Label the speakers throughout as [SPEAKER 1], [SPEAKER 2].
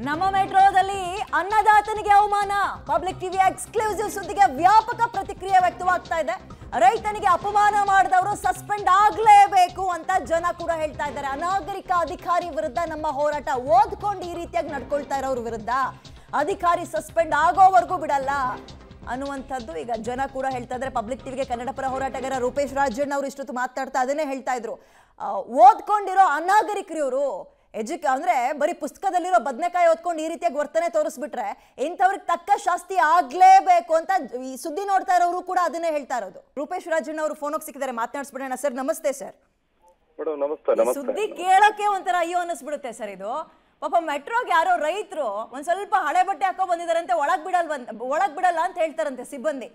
[SPEAKER 1] ನಮ್ಮ ಮೆಟ್ರೋದಲ್ಲಿ ಅನ್ನದಾತನಿಗೆ ಅವಮಾನ public TV exclusive ಸುದ್ದಿಗೆ ವ್ಯಾಪಕ ಪ್ರತಿಕ್ರಿಯೆ ವ್ಯಕ್ತವಾಗ್ತಾ ಇದೆ ರೈತನಿಗೆ ಅಪಮಾನ ಮಾಡಿದವರು ಸಸ್ಪೆಂಡ್ ಆಗ್ಲೇಬೇಕು ಅಂತ ಜನ ಕೂಡ ಹೇಳ್ತಾ ಇದ್ದಾರೆ ಅನಾಗರಿಕ ಅಧಿಕಾರಿ ವಿರುದ್ಧ ನಮ್ಮ ಹೋರಾಟ ಓದ್ಕೊಂಡು ಈ ರೀತಿಯಾಗಿ ನಡ್ಕೊಳ್ತಾ ಇರೋರ ವಿರುದ್ಧ ಅಧಿಕಾರಿ ಸಸ್ಪೆಂಡ್ ಆಗೋವರೆಗೂ ಬಿಡಲ್ಲ ಅನ್ನುವಂಥದ್ದು ಈಗ ಜನ ಕೂಡ ಹೇಳ್ತಾ ಇದ್ದಾರೆ ಪಬ್ಲಿಕ್ ಟಿವಿಗೆ ಕನ್ನಡ ಪರ ಹೋರಾಟಗಾರ ರೂಪೇಶ್ ರಾಜಣ್ಣ ಅವರು ಇಷ್ಟೊತ್ತು ಮಾತಾಡ್ತಾ ಅದನ್ನೇ ಹೇಳ್ತಾ ಇದ್ರು ಆ, ಓದ್ಕೊಂಡಿರೋ ಅನಾಗರಿಕರು ಇವರು ಎಜುಕ ಅಂದ್ರೆ ಬರೀ ಪುಸ್ತಕದಲ್ಲಿರೋ ಬದನೆಕಾಯಿ ಓದ್ಕೊಂಡು ಈ ರೀತಿಯಾಗಿ ವರ್ತನೆ ತೋರಿಸ್ಬಿಟ್ರೆ ಇಂಥವ್ರಿಗೆ ತಕ್ಕ ಶಾಸ್ತಿ ಆಗ್ಲೇಬೇಕು ಅಂತ ಈ ಸುದ್ದಿ ನೋಡ್ತಾ ಇರೋರು ಕೂಡ ಅದನ್ನೇ ಹೇಳ್ತಾ ಇರೋದು ರೂಪೇಶ್ ರಾಜಣ್ಣ ಅವರು ಫೋನ್ ಸಿಕ್ಕಿದ್ದಾರೆ ಮಾತನಾಡಿಸ್ಬಿಡೋಣ ಸರ್ ನಮಸ್ತೆ ಸರ್
[SPEAKER 2] ಮೇಡಮ್ ನಮಸ್ತೆ
[SPEAKER 1] ಈ
[SPEAKER 2] ನಮಸ್ತೆ
[SPEAKER 1] ಸುದ್ದಿ ಕೇಳೋಕೆ ಒಂಥರ ಅಯ್ಯೋ ಅನ್ನಿಸ್ಬಿಡುತ್ತೆ ಸರ್ ಇದು ಪಾಪ ಮೆಟ್ರೋಗೆ ಯಾರೋ ರೈತರು ಒಂದ್ ಸ್ವಲ್ಪ ಹಳೆ ಬಟ್ಟೆ ಹಾಕೋ ಬಂದಿದಾರಂತೆ ಒಳಗ್ ಬಿಡಲ್ ಒಳಗ್ ಬಿಡಲ್ಲ ಅಂತ ಹೇಳ್ತಾರಂತೆ ಸಿಬ್ಬಂದಿ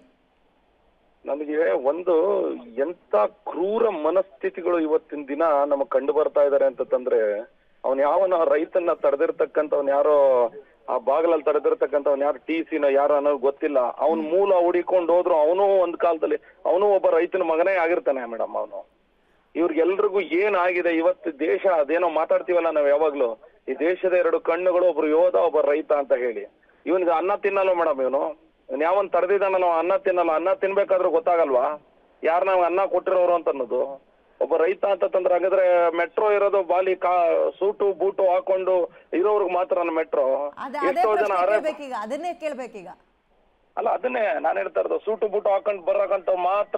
[SPEAKER 2] ನಮಗೆ ಒಂದು ಎಂತ ಕ್ರೂರ ಮನಸ್ಥಿತಿಗಳು ಇವತ್ತಿನ ದಿನ ನಮಗ್ ಕಂಡು ಬರ್ತಾ ಇದಾರೆ ಅಂತಂದ್ರೆ ಅವನ್ ಯಾವನ ರೈತನ್ನ ತಡೆದಿರ್ತಕ್ಕಂಥವ್ನ್ ಯಾರೋ ಆ ಬಾಗಲಲ್ಲಿ ತಡೆದಿರ್ತಕ್ಕಂಥವ್ನ್ ಯಾರು ಟಿ ಸಿನ ಯಾರು ಅನ್ನೋದು ಗೊತ್ತಿಲ್ಲ ಅವನ್ ಮೂಲ ಹುಡಿಕೊಂಡು ಹೋದ್ರು ಅವನು ಒಂದ್ ಕಾಲದಲ್ಲಿ ಅವನು ಒಬ್ಬ ರೈತನ ಮಗನೇ ಆಗಿರ್ತಾನೆ ಮೇಡಮ್ ಅವನು ಇವ್ರಿಗೆಲ್ರಿಗೂ ಏನಾಗಿದೆ ಇವತ್ತು ದೇಶ ಅದೇನೋ ಮಾತಾಡ್ತೀವಲ್ಲ ನಾವ್ ಯಾವಾಗ್ಲೂ ಈ ದೇಶದ ಎರಡು ಕಣ್ಣುಗಳು ಒಬ್ರು ಯೋಧ ಒಬ್ಬ ರೈತ ಅಂತ ಹೇಳಿ ಇವನಿಗೆ ಅನ್ನ ತಿನ್ನಲ್ಲ ಮೇಡಮ್ ಇವನು ಇವ್ನು ಯಾವನ್ ತಡೆದಿದ್ದಾನಲ್ಲ ಅನ್ನ ತಿನ್ನಲ್ಲ ಅನ್ನ ತಿನ್ಬೇಕಾದ್ರೂ ಗೊತ್ತಾಗಲ್ವಾ ಯಾರು ನಾವು ಅನ್ನ ಕೊಟ್ಟಿರೋರು ಅಂತ ಅನ್ನೋದು ಒಬ್ಬ ರೈತ ಅಂತಂದ್ರೆ ಹಾಗಾದ್ರೆ ಮೆಟ್ರೋ ಇರೋದು ಬಾಲಿ ಕಾ ಸೂಟು ಬೂಟು ಹಾಕೊಂಡು ಇರೋರ್ಗ್ ಮಾತ್ರ ಮೆಟ್ರೋ
[SPEAKER 1] ಅದೇ ಅದೇ
[SPEAKER 2] ಎಷ್ಟೋ ಜನ
[SPEAKER 1] ಪ್ರಶ್ನೆ
[SPEAKER 2] ಅರೆ
[SPEAKER 1] ಕೇಳ್ಬೇಕೀಗ ಅದನ್ನೇ ಕೇಳ್ಬೇಕೀಗ
[SPEAKER 2] ಅಲ್ಲ ಅದನ್ನೇ ನಾನು ಹೇಳ್ತಾ ಇರೋದು ಸೂಟು ಬೂಟು ಹಾಕೊಂಡು ಬರಕಂತ ಮಾತ್ರ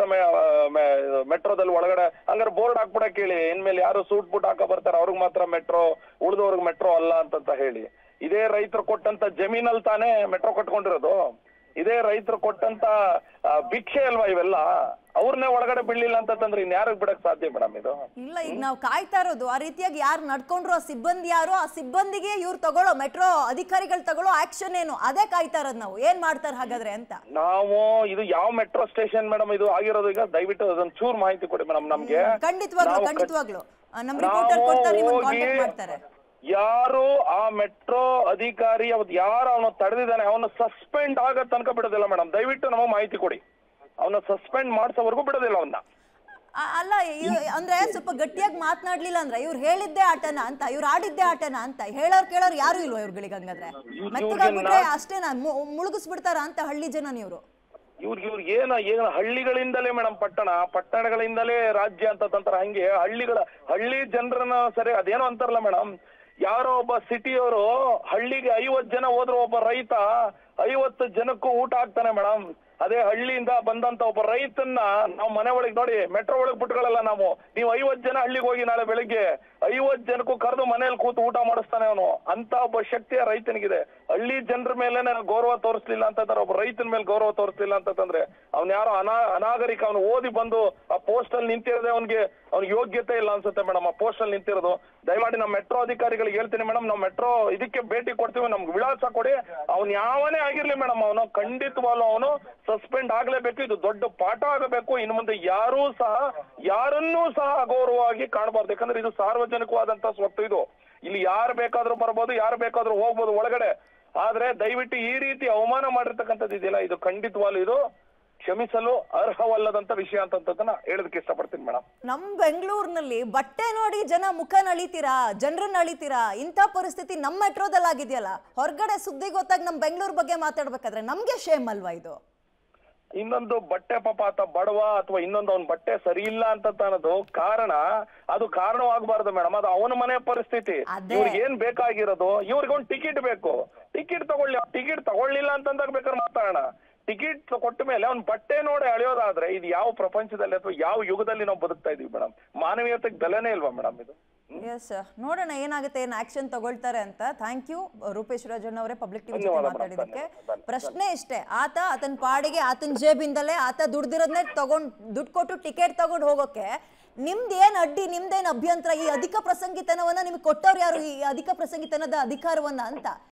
[SPEAKER 2] ಮೆಟ್ರೋದಲ್ಲಿ ಒಳಗಡೆ ಹಂಗಾರೆ ಬೋರ್ಡ್ ಹಾಕ್ಬಿಡಕ್ ಹೇಳಿ ಇನ್ಮೇಲೆ ಯಾರು ಸೂಟ್ ಬೂಟ್ ಹಾಕ ಬರ್ತಾರೆ ಅವ್ರಿಗೆ ಮಾತ್ರ ಮೆಟ್ರೋ ಉಳಿದವ್ರಿಗೆ ಮೆಟ್ರೋ ಅಲ್ಲ ಅಂತಂತ ಹೇಳಿ ಇದೇ ರೈತರು ಕೊಟ್ಟಂತ ಜಮೀನಲ್ಲಿ ತಾನೇ ಮೆಟ್ರೋ ಕಟ್ಕೊಂಡಿರೋದು ಇದೇ ರೈತರು ಕೊಟ್ಟಂತ ಆ, ಭಿಕ್ಷೆ ಅಲ್ವಾ ಇವೆಲ್ಲ ಅವ್ರನ್ನೇ ಒಳಗಡೆ ಬಿಡ್ಲಿಲ್ಲ ಅಂತಂದ್ರೆ ಇನ್ ಯಾರಿಗೆ ಬಿಡಕ್ ಸಾಧ್ಯ ಮೇಡಮ್ ಇದು
[SPEAKER 1] ಇಲ್ಲ ಈಗ ನಾವು ಕಾಯ್ತಾ ಇರೋದು ಆ ರೀತಿಯಾಗಿ ಯಾರು ನಡ್ಕೊಂಡ್ರು ಆ ಸಿಬ್ಬಂದಿ ಯಾರು ಆ ಸಿಬ್ಬಂದಿಗೆ ಇವ್ರು ತಗೊಳ್ಳೋ ಮೆಟ್ರೋ ಅಧಿಕಾರಿಗಳು ತಗೊಳ್ಳೋ ಆಕ್ಷನ್ ಏನು ಅದೇ ಕಾಯ್ತಾ ಇರೋದು ನಾವು ಏನ್ ಮಾಡ್ತಾರೆ ಹಾಗಾದ್ರೆ ಅಂತ
[SPEAKER 2] ನಾವು ಇದು ಯಾವ ಮೆಟ್ರೋ ಸ್ಟೇಷನ್ ಮೇಡಮ್ ಇದು ಆಗಿರೋದು ಈಗ ದಯವಿಟ್ಟು ಅದೊಂದ್ ಚೂರ್ ಮಾಹಿತಿ ಕೊಡಿ ಮೇಡಮ್ ನಮ್ಗೆ
[SPEAKER 1] ಖಂಡಿತವಾಗ್ಲು
[SPEAKER 2] ನಾವು ಕಟ್-
[SPEAKER 1] ಖಂಡಿತವಾಗ್ಲು ಆ, ನಮ್ ರಿಪೋರ್ಟರ್
[SPEAKER 2] ನಾವು
[SPEAKER 1] ಕೊಡ್ತಾರೆ ನಿಮ್ಮನ್ನ
[SPEAKER 2] ಹೋಗಿ
[SPEAKER 1] ಕಾಂಟ್ಯಾಕ್ಟ್ ಮಾಡ್ತಾರೆ
[SPEAKER 2] ಯಾರು ಆ ಮೆಟ್ರೋ ಅಧಿಕಾರಿ ಅವತ್ತು ಯಾರು ಅವನು ತಡೆದಿದ್ದಾನೆ ಅವನು ಸಸ್ಪೆಂಡ್ ಆಗ ತನಕ ಬಿಡೋದಿಲ್ಲ ಮೇಡಮ್ ದಯವಿಟ್ಟು ನಮಗೆ ಮಾಹಿತಿ ಕೊಡಿ ಅವನ ಸಸ್ಪೆಂಡ್ ಮಾಡ್ಸೋವರೆಗೂ ಬಿಡೋದಿಲ್ಲ ಅವನ್ನ
[SPEAKER 1] ಆ, ಅಲ್ಲ ಇವ್- ಅಂದ್ರೆ ಸ್ವಲ್ಪ ಗಟ್ಟಿಯಾಗಿ ಮಾತನಾಡ್ಲಿಲ್ಲ ಅಂದ್ರೆ ಇವ್ರು ಹೇಳಿದ್ದೆ ಆಟನ ಅಂತ ಇವ್ರು ಆಡಿದ್ದೆ ಆಟನ ಅಂತ ಹೇಳೋರ್ ಕೇಳೋರ್ ಯಾರು ಇಲ್ವಾ ಇವ್ರುಗಳಿಗೆ ಹಂಗಾದ್ರೆ ಮೆತ್ತಗಾಗ್ಬಿಟ್ರೆ ಅಷ್ಟೇನಾ ಮು- ಮುಳುಗಿಸ್ಬಿಡ್ತಾರ ಅಂತ ಹಳ್ಳಿ ಜನ ನೀವು
[SPEAKER 2] ಇವ್ರಿಗೆ ಇವ್ರಿಗೆ ಏನ ಏನ ಹಳ್ಳಿಗಳಿಂದಲೇ ಮೇಡಮ್ ಪಟ್ಟಣ ಪಟ್ಟಣಗಳಿಂದಲೇ ರಾಜ್ಯ ಅಂತ ತಂತಾರ ಹಂಗೆ ಹಳ್ಳಿಗಳ ಹಳ್ಳಿ ಜನರನ್ನ ಸರಿ ಅದೇನೋ ಅಂತಾರಲ್ಲ ಮೇಡಮ್ ಯಾರೋ ಒಬ್ಬ ಸಿಟಿಯವರು ಹಳ್ಳಿಗೆ ಐವತ್ ಜನ ಹೋದ್ರು ಒಬ್ಬ ರೈತ ಐವತ್ತು ಜನಕ್ಕೂ ಊಟ ಹಾಕ್ತಾನೆ ಮೇಡಮ್ ಅದೇ ಹಳ್ಳಿಯಿಂದ ಬಂದಂತ ಒಬ್ಬ ರೈತನ್ನ ನಾವು ಮನೆ ಒಳಗೆ ನೋಡಿ ಮೆಟ್ರೋ ಒಳಗೆ ಬಿಟ್ಕೊಳ್ಳಲ್ಲ ನಾವು ನೀವು ಐವತ್ ಜನ ಹಳ್ಳಿಗೆ ಹೋಗಿ ನಾಳೆ ಬೆಳಿಗ್ಗೆ ಐವತ್ ಜನಕ್ಕೂ ಕರೆದು ಮನೇಲಿ ಕೂತು ಊಟ ಮಾಡಿಸ್ತಾನೆ ಅವನು ಅಂತ ಒಬ್ಬ ಶಕ್ತಿಯ ರೈತನಿಗಿದೆ ಹಳ್ಳಿ ಜನರ ಮೇಲೆ ಗೌರವ ತೋರಿಸ್ಲಿಲ್ಲ ಅಂತಂದ್ರೆ ಒಬ್ಬ ರೈತನ ಮೇಲೆ ಗೌರವ ತೋರಿಸ್ಲಿಲ್ಲ ಅಂತಂದ್ರೆ ಅವ್ನ ಯಾರೋ ಅನಾ ಅನಾಗರಿಕ ಅವನು ಓದಿ ಬಂದು ಆ ಪೋಸ್ಟ್ ಅಲ್ಲಿ ನಿಂತಿರೋದೇ ಅವನಿಗೆ ಅವ್ನಿಗೆ ಯೋಗ್ಯತೆ ಇಲ್ಲ ಅನ್ಸುತ್ತೆ ಮೇಡಮ್ ಆ ಪೋಸ್ಟ್ ಅಲ್ಲಿ ನಿಂತಿರೋದು ದಯಮಾಡಿ ನಮ್ಮ ಮೆಟ್ರೋ ಅಧಿಕಾರಿಗಳಿಗೆ ಹೇಳ್ತೀನಿ ಮೇಡಮ್ ನಾವು ಮೆಟ್ರೋ ಇದಕ್ಕೆ ಭೇಟಿ ಕೊಡ್ತೀವಿ ನಮ್ಗೆ ವಿಳಾಸ ಕೊಡಿ ಅವ್ನು ಯಾವನೇ ಆಗಿರ್ಲಿ ಮೇಡಮ್ ಅವನು ಖಂಡಿತವಾಗ್ಲೂ ಅವನು ಸಸ್ಪೆಂಡ್ ಆಗ್ಲೇಬೇಕು ಇದು ದೊಡ್ಡ ಪಾಠ ಆಗಬೇಕು ಇನ್ನು ಮುಂದೆ ಯಾರೂ ಸಹ ಯಾರನ್ನೂ ಸಹ ಅಗೌರವವಾಗಿ ಕಾಣಬಾರ್ದು ಯಾಕಂದ್ರೆ ಇದು ಸಾರ್ವಜನಿಕವಾದಂತ ಸ್ವತ್ತು ಇದು ಇಲ್ಲಿ ಯಾರು ಬೇಕಾದ್ರೂ ಬರ್ಬೋದು ಯಾರು ಬೇಕಾದ್ರೂ ಹೋಗ್ಬೋದು ಒಳಗಡೆ ಆದ್ರೆ ದಯವಿಟ್ಟು ಈ ರೀತಿ ಅವಮಾನ ಮಾಡಿರ್ತಕ್ಕಂಥದ್ದು ಇದೆಯಲ್ಲ ಇದು ಖಂಡಿತವಾಗ್ಲೂ ಇದು ಕ್ಷಮಿಸಲು ಅರ್ಹವಲ್ಲದಂತ ವಿಷಯ ಅಂತಂತದನ್ನ ಹೇಳೋದಕ್ಕೆ ಇಷ್ಟಪಡ್ತೀನಿ ಮೇಡಮ್
[SPEAKER 1] ನಮ್ ಬೆಂಗಳೂರಿನಲ್ಲಿ ಬಟ್ಟೆ ನೋಡಿ ಜನ ಮುಖ ನಳಿತೀರಾ ಜನರನ್ನ ಅಳಿತೀರಾ ಇಂಥ ಪರಿಸ್ಥಿತಿ ನಮ್ಮ ಮೆಟ್ರೋದಲ್ಲಿ ಆಗಿದೆಯಲ್ಲ ಹೊರಗಡೆ ಸುದ್ದಿ ಗೊತ್ತಾಗಿ ನಮ್ ಬೆಂಗಳೂರು ಬಗ್ಗೆ ಮಾತಾಡ್ಬೇಕಾದ್ರೆ ನಮ್ಗೆ ಶೇಮ್ ಅಲ್ವಾ ಇದು
[SPEAKER 2] ಇನ್ನೊಂದು ಬಟ್ಟೆ ಪಾಪ ಆತ ಬಡವ ಅಥವಾ ಇನ್ನೊಂದು ಅವ್ನ ಬಟ್ಟೆ ಸರಿ ಇಲ್ಲ ಅಂತ ಅನ್ನೋದು ಕಾರಣ ಅದು ಕಾರಣವಾಗಬಾರ್ದು ಮೇಡಮ್ ಅದು ಅವನ ಮನೆ ಪರಿಸ್ಥಿತಿ
[SPEAKER 1] ಅದೇ.
[SPEAKER 2] ಇವ್ರಿಗೆ ಏನ್ ಬೇಕಾಗಿರೋದು ಇವ್ರಿಗೆ ಒಂದು ಟಿಕೆಟ್ ಬೇಕು ಟಿಕೆಟ್ ತಗೊಳ್ಳಿ ಟಿಕೆಟ್ ತಗೊಳ್ಳಿಲ್ಲ ಅಂತಂದಾಗ ಬೇಕಾದ್ರೆ ಮಾತಾಡೋಣ ಟಿಕೆಟ್ ಕೊಟ್ಟ ಮೇಲೆ ಅವ್ನ ಬಟ್ಟೆ ನೋಡಿ ಅಳೆಯೋದಾದ್ರೆ ಇದು ಯಾವ ಪ್ರಪಂಚದಲ್ಲಿ ಅಥವಾ ಯಾವ ಯುಗದಲ್ಲಿ ನಾವು ಬದುಕ್ತಾ ಇದೀವಿ ಮೇಡಮ್ ಮಾನವೀಯತೆಗೆ ಬೆಲೆನೇ ಇಲ್ವಾ ಮೇಡಮ್ ಇದು
[SPEAKER 1] ಎಸ್ ನೋಡೋಣ ಏನಾಗುತ್ತೆ ಏನು ಆಕ್ಷನ್ ತಗೊಳ್ತಾರೆ ಅಂತ ಥ್ಯಾಂಕ್ ಯು ರೂಪೇಶ್ ರಾಜಣ್ಣ ಅವರೇ ಪಬ್ಲಿಕ್ ಟಿವಿ ಜೊತೆ
[SPEAKER 2] ಧನ್ಯವಾದ ಮೇಡಮ್,
[SPEAKER 1] ಮಾತಾಡಿದಕ್ಕೆ
[SPEAKER 2] ಧನ್ಯವಾದ.
[SPEAKER 1] ಪ್ರಶ್ನೆ ಇಷ್ಟೇ ಆತ ಆತನ ಪಾಡಿಗೆ ಆತನ ಜೇಬಿಂದಲೇ ಆತ ದುಡ್ದಿರೋದನ್ನೇ ತಗೊಂಡ್ ದುಡ್ಡು ಕೊಟ್ಟು ಟಿಕೆಟ್ ತಗೊಂಡು ಹೋಗೋಕೆ ನಿಮ್ದು ಏನ್ ಅಡ್ಡಿ ನಿಮ್ದೇನ್ ಅಭ್ಯಂತರ ಈ ಅಧಿಕ ಪ್ರಸಂಗಿತನವನ್ನ ನಿಮ್ಗೆ ಕೊಟ್ಟವ್ರು ಯಾರು ಈ ಅಧಿಕ ಪ್ರಸಂಗಿತನದ ಅಧಿಕಾರವನ್ನ ಅಂತ